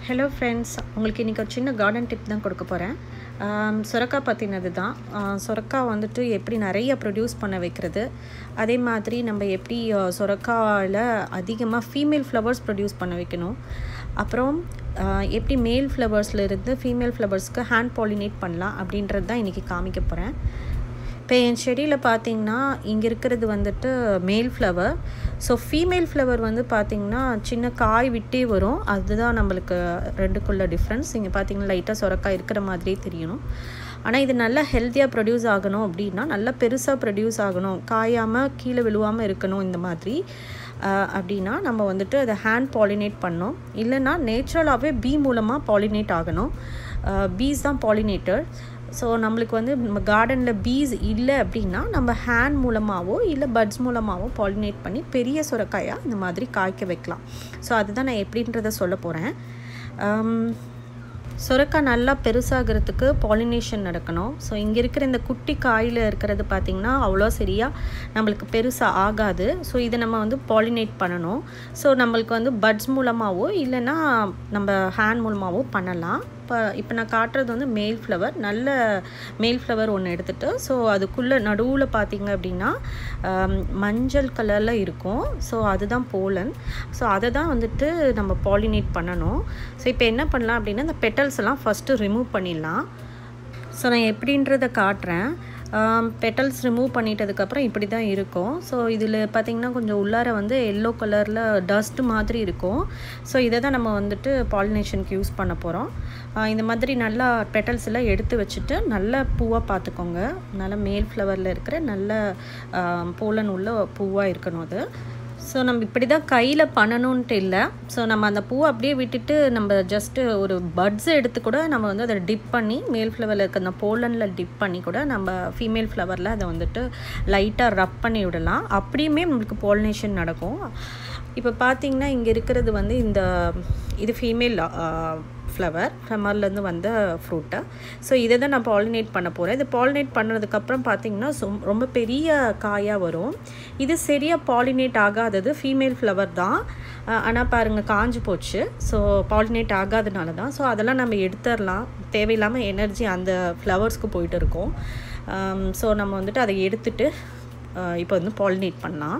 hello friends உங்களுக்கு இன்றைக்கி ஒரு சின்ன கார்டன் டிப் தான் கொடுக்க போகிறேன் சுரக்காய் பற்றினது தான் சுரக்காய் வந்துட்டு எப்படி நிறைய ப்ரொடியூஸ் பண்ண வைக்கிறது அதே மாதிரி நம்ம எப்படி சுரக்காயில் அதிகமாக ஃபீமேல் ஃப்ளவர்ஸ் ப்ரொடியூஸ் பண்ண வைக்கணும் அப்புறம் எப்படி மேல் ஃப்ளவர்ஸில் இருந்து ஃபீமேல் ஃப்ளவர்ஸ்க்கு ஹேண்ட் பாலினேட் பண்ணலாம் அப்படின்றது தான் இன்றைக்கி காமிக்க போகிறேன் இப்போ என் செடியில் பார்த்தீங்கன்னா இங்கே இருக்கிறது வந்துட்டு மேல் ஃப்ளவர் ஸோ ஃபீமேல் ஃப்ளவர் வந்து பார்த்திங்கன்னா சின்ன காய் விட்டே வரும் அதுதான் நம்மளுக்கு ரெண்டுக்குள்ள டிஃப்ரென்ஸ் இங்கே பார்த்தீங்கன்னா லைட்டாக சுரக்காய் இருக்கிற மாதிரியே தெரியணும் ஆனால் இது நல்லா ஹெல்த்தியாக ப்ரொடியூஸ் ஆகணும் அப்படின்னா நல்லா பெருசாக ப்ரொடியூஸ் ஆகணும் காயாமல் கீழே விழுவாமல் இருக்கணும் இந்த மாதிரி அப்படின்னா நம்ம வந்துட்டு அதை ஹேண்ட் பாலினேட் பண்ணோம் இல்லைன்னா நேச்சுரலாகவே பீ மூலமாக பாலினேட் ஆகணும் பீஸ் தான் பாலினேட்டர் ஸோ நம்மளுக்கு வந்து நம்ம கார்டனில் பீஸ் இல்லை அப்படின்னா நம்ம ஹேண்ட் மூலமாகவோ இல்லை பட்ஸ் மூலமாகவோ பாலினேட் பண்ணி பெரிய சுரக்காயாக இந்த மாதிரி காய்க்க வைக்கலாம் ஸோ அதுதான் நான் எப்படின்றத சொல்ல போகிறேன் சுரக்காய் நல்லா பெருசாகிறதுக்கு பாலினேஷன் நடக்கணும் ஸோ இங்கே இருக்கிற இந்த குட்டி காயில் இருக்கிறது பார்த்திங்கன்னா அவ்வளோ சரியாக நம்மளுக்கு பெருசாக ஆகாது ஸோ இதை நம்ம வந்து பாலினேட் பண்ணணும் ஸோ நம்மளுக்கு வந்து பட்ஸ் மூலமாகவோ இல்லைன்னா நம்ம ஹேண்ட் மூலமாகவோ பண்ணலாம் இப்போ இப்போ நான் காட்டுறது வந்து மேல் ஃப்ளவர் நல்ல மேல் ஃப்ளவர் ஒன்று எடுத்துகிட்டு ஸோ அதுக்குள்ளே நடுவில் பார்த்திங்க அப்படின்னா மஞ்சள் கலரில் இருக்கும் ஸோ அதுதான் போலன் ஸோ அதை தான் வந்துட்டு நம்ம பாலினேட் பண்ணணும் ஸோ இப்போ என்ன பண்ணலாம் அப்படின்னா இந்த பெட்டல்ஸ் எல்லாம் ஃபஸ்ட்டு ரிமூவ் பண்ணிடலாம் ஸோ நான் எப்படின்றத காட்டுறேன் பெட்டல்ஸ் ரிமூவ் பண்ணிட்டதுக்கப்புறம் இப்படி தான் இருக்கும் ஸோ இதில் பார்த்திங்கன்னா கொஞ்சம் உள்ளார வந்து எல்லோ கலரில் டஸ்ட் மாதிரி இருக்கும் ஸோ இதை தான் நம்ம வந்துட்டு பாலினேஷனுக்கு யூஸ் பண்ண போகிறோம் இந்த மாதிரி நல்லா பெட்டல்ஸ் எல்லாம் எடுத்து வச்சுட்டு நல்ல பூவாக பார்த்துக்கோங்க நல்ல மேல் ஃப்ளவரில் இருக்கிற நல்ல போலன் உள்ள பூவாக இருக்கணும் அது ஸோ நம்ம இப்படி தான் கையில் பண்ணணுன்ட்டு இல்லை ஸோ நம்ம அந்த பூவை அப்படியே விட்டுட்டு நம்ம ஜஸ்ட்டு ஒரு பட்ஸ் எடுத்து கூட நம்ம வந்து அதை டிப் பண்ணி மேல் ஃப்ளவரில் இருக்க அந்த போலனில் டிப் பண்ணி கூட நம்ம ஃபீமேல் ஃப்ளவரில் அதை வந்துட்டு லைட்டாக ரப் பண்ணி விடலாம் அப்படியுமே நம்மளுக்கு போலினேஷன் நடக்கும் இப்போ பார்த்திங்கன்னா இங்கே இருக்கிறது வந்து இந்த இது ஃபீமேல் ஃப்ளவர் ஃப்ளமர்லேருந்து வந்த ஃப்ரூட்டை ஸோ இதை தான் நான் பாலினேட் பண்ண போகிறேன் இது பாலினேட் பண்ணுறதுக்கப்புறம் பார்த்திங்கன்னா ரொம்ப பெரிய காயாக வரும் இது சரியாக பாலினேட் ஆகாதது ஃபீமேல் ஃப்ளவர் தான் ஆனால் பாருங்கள் காஞ்சு போச்சு ஸோ பாலினேட் ஆகாதனால தான் ஸோ அதெல்லாம் நம்ம எடுத்துடலாம் தேவையில்லாமல் எனர்ஜி அந்த ஃப்ளவர்ஸ்க்கு போயிட்டு இருக்கோம் ஸோ நம்ம வந்துட்டு அதை எடுத்துட்டு இப்போ வந்து பாலினேட் பண்ணலாம்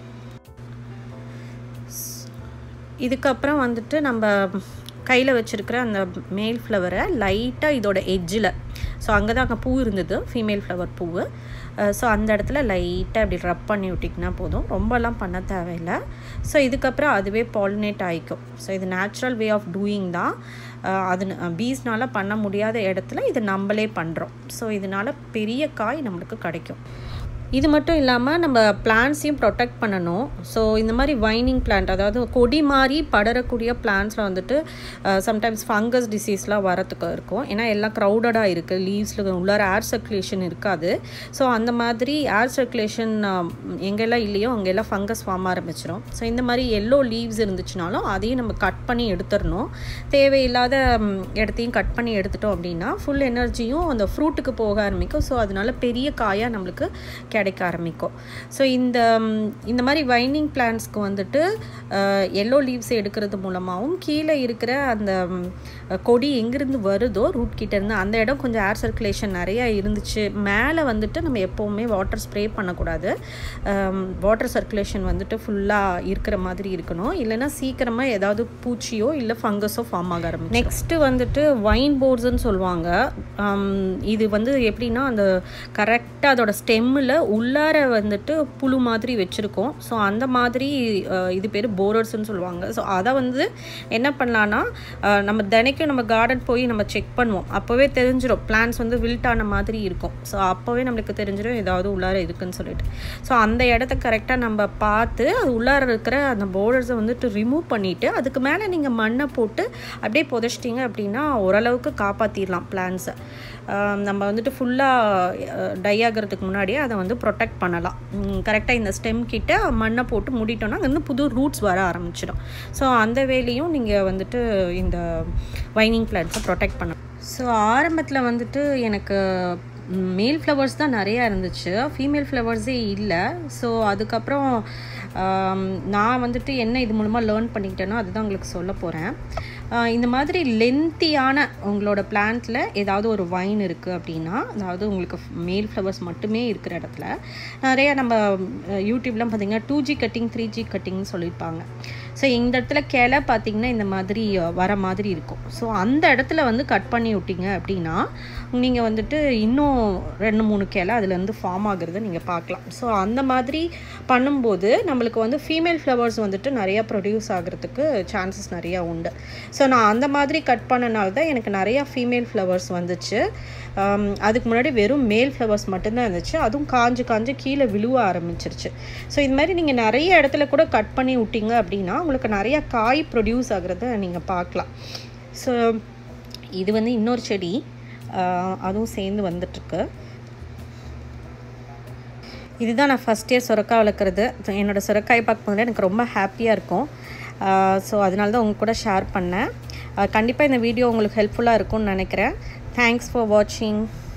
இதுக்கப்புறம் வந்துட்டு நம்ம கையில் வச்சுருக்கிற அந்த மேல் ஃப்ளவரை லைட்டாக இதோட எட்ஜில் ஸோ அங்கே தான் அங்கே பூ இருந்தது ஃபீமேல் ஃப்ளவர் பூவு ஸோ அந்த இடத்துல லைட்டாக அப்படி ரப் பண்ணி விட்டிங்கன்னா போதும் ரொம்பலாம் பண்ண தேவையில்லை ஸோ இதுக்கப்புறம் அதுவே பாலினேட் ஆகிக்கும் ஸோ இது நேச்சுரல் வே ஆஃப் டூயிங் தான் அது பீஸ்னால் பண்ண முடியாத இடத்துல இது நம்மளே பண்ணுறோம் ஸோ இதனால் பெரிய காய் நம்மளுக்கு கிடைக்கும் இது மட்டும் இல்லாமல் நம்ம பிளான்ட்ஸையும் ப்ரொடெக்ட் பண்ணணும் ஸோ இந்த மாதிரி வைனிங் பிளான்ட் அதாவது கொடி மாதிரி படரக்கூடிய பிளான்ட்ஸில் வந்துட்டு சம்டைம்ஸ் ஃபங்கஸ் டிசீஸ்லாம் வரத்துக்கு இருக்கும் ஏன்னா எல்லாம் க்ரௌடடாக இருக்குது லீவ்ஸில் உள்ளார ஏர் சர்க்குலேஷன் இருக்காது ஸோ அந்த மாதிரி ஏர் சர்க்குலேஷன் எங்கெல்லாம் இல்லையோ அங்கெல்லாம் ஃபங்கஸ் ஃபார்ம் ஆரம்பிச்சிடும் ஸோ இந்த மாதிரி எல்லோ லீவ்ஸ் இருந்துச்சுனாலும் அதையும் நம்ம கட் பண்ணி எடுத்துடணும் தேவையில்லாத இடத்தையும் கட் பண்ணி எடுத்துட்டோம் அப்படின்னா ஃபுல் எனர்ஜியும் அந்த ஃப்ரூட்டுக்கு போக ஆரம்பிக்கும் ஸோ அதனால பெரிய காயாக நம்மளுக்கு கிடைக்க ஆரம்பிக்கும் ஸோ இந்த இந்த மாதிரி வைனிங் பிளான்ட்ஸ்க்கு வந்துட்டு எல்லோ லீவ்ஸ் எடுக்கிறது மூலமாகவும் கீழே இருக்கிற அந்த கொடி எங்கேருந்து வருதோ ரூட் கிட்டேருந்து அந்த இடம் கொஞ்சம் ஏர் சர்க்குலேஷன் நிறையா இருந்துச்சு மேலே வந்துட்டு நம்ம எப்போவுமே வாட்டர் ஸ்ப்ரே பண்ணக்கூடாது வாட்டர் சர்க்குலேஷன் வந்துட்டு ஃபுல்லாக இருக்கிற மாதிரி இருக்கணும் இல்லைன்னா சீக்கிரமாக ஏதாவது பூச்சியோ இல்லை ஃபங்கஸோ ஃபார்ம் ஆக ஆரம்பிச்சு நெக்ஸ்ட்டு வந்துட்டு வைன் போர்ட்ஸ்ன்னு சொல்லுவாங்க இது வந்து எப்படின்னா அந்த கரெக்டாக அதோட ஸ்டெம்மில் உள்ளார வந்துட்டு புழு மாதிரி வச்சுருக்கோம் ஸோ அந்த மாதிரி இது பேர் போரர்ஸ்னு சொல்லுவாங்க ஸோ அதை வந்து என்ன பண்ணலான்னா நம்ம தினைக்கும் நம்ம கார்டன் போய் நம்ம செக் பண்ணுவோம் அப்போவே தெரிஞ்சிடும் பிளான்ஸ் வந்து வில்ட் ஆன மாதிரி இருக்கும் ஸோ அப்போவே நம்மளுக்கு தெரிஞ்சிடும் ஏதாவது உள்ளார இருக்குன்னு சொல்லிட்டு ஸோ அந்த இடத்த கரெக்டாக நம்ம பார்த்து அது உள்ளார இருக்கிற அந்த போர்டர்ஸை வந்துட்டு ரிமூவ் பண்ணிவிட்டு அதுக்கு மேலே நீங்கள் மண்ணை போட்டு அப்படியே புதைச்சிட்டிங்க அப்படின்னா ஓரளவுக்கு காப்பாற்றிடலாம் பிளான்ஸை நம்ம வந்துட்டு ஃபுல்லாக டை ஆகிறதுக்கு முன்னாடியே அதை வந்து ப்ரொடெக்ட் பண்ணலாம் கரெக்டாக இந்த ஸ்டெம் கிட்ட மண்ணை போட்டு மூடிட்டோன்னா அங்கேருந்து புது ரூட்ஸ் வர ஆரம்பிச்சிடும் ஸோ அந்த வேலையும் நீங்கள் வந்துட்டு இந்த வைனிங் பிளான்ஸை ப்ரொடெக்ட் பண்ணலாம் ஸோ ஆரம்பத்தில் வந்துட்டு எனக்கு மேல் ஃப்ளவர்ஸ் தான் நிறையா இருந்துச்சு ஃபீமேல் ஃப்ளவர்ஸே இல்லை ஸோ அதுக்கப்புறம் ஆம், நான் வந்துட்டு என்ன இது மூலமாக லேர்ன் பண்ணிக்கிட்டேனோ அதுதான் உங்களுக்கு சொல்ல போகிறேன் இந்த மாதிரி லென்த்தியான உங்களோட பிளான்ட்டில் ஏதாவது ஒரு வைன் இருக்குது அப்படின்னா அதாவது உங்களுக்கு மேல் ஃப்ளவர்ஸ் மட்டுமே இருக்கிற இடத்துல நிறைய நம்ம யூடியூப்லாம் பார்த்தீங்கன்னா two G cutting three G கட்டிங்னு சொல்லியிருப்பாங்க ஸோ இந்த இடத்துல கிளை பார்த்திங்கன்னா இந்த மாதிரி வர மாதிரி இருக்கும் ஸோ அந்த இடத்துல வந்து கட் பண்ணி விட்டீங்க அப்படின்னா நீங்கள் வந்துட்டு இன்னும் ரெண்டு மூணு கிளை அதுலேருந்து ஃபார்ம் ஆகுறத நீங்கள் பார்க்கலாம் ஸோ அந்த மாதிரி பண்ணும்போது நம்மளுக்கு வந்து ஃபீமேல் ஃப்ளவர்ஸ் வந்துட்டு நிறையா ப்ரொடியூஸ் ஆகிறதுக்கு சான்சஸ் நிறையா உண்டு ஸோ நான் அந்த மாதிரி கட் பண்ணனால தான் எனக்கு நிறையா ஃபீமேல் ஃப்ளவர்ஸ் வந்துச்சு அதுக்கு முன்னாடி வெறும் மேல் ஃப்ளவர்ஸ் மட்டும்தான் இருந்துச்சு அதுவும் காஞ்சு காஞ்சு கீழே விழுவ ஆரம்பிச்சிருச்சு ஸோ இது மாதிரி நீங்கள் நிறைய இடத்துல கூட கட் பண்ணி விட்டீங்க அப்படின்னா உங்களுக்கு நிறையா காய் ப்ரொடியூஸ் ஆகிறத நீங்கள் பார்க்கலாம் ஸோ இது வந்து இன்னொரு செடி அதுவும் சேர்ந்து வந்துட்டுருக்கு இதுதான் நான் ஃபஸ்ட் இயர் சுரக்காய் வளர்க்குறது என்னோடய சுரக்காய் பார்க்கும்போது எனக்கு ரொம்ப ஹாப்பியாக இருக்கும் ஸோ அதனால தான் உங்க கூட ஷேர் பண்ணேன் கண்டிப்பாக இந்த வீடியோ உங்களுக்கு ஹெல்ப்ஃபுல்லாக இருக்கும்னு நினைக்கிறேன் தேங்க்ஸ் ஃபார் வாட்சிங்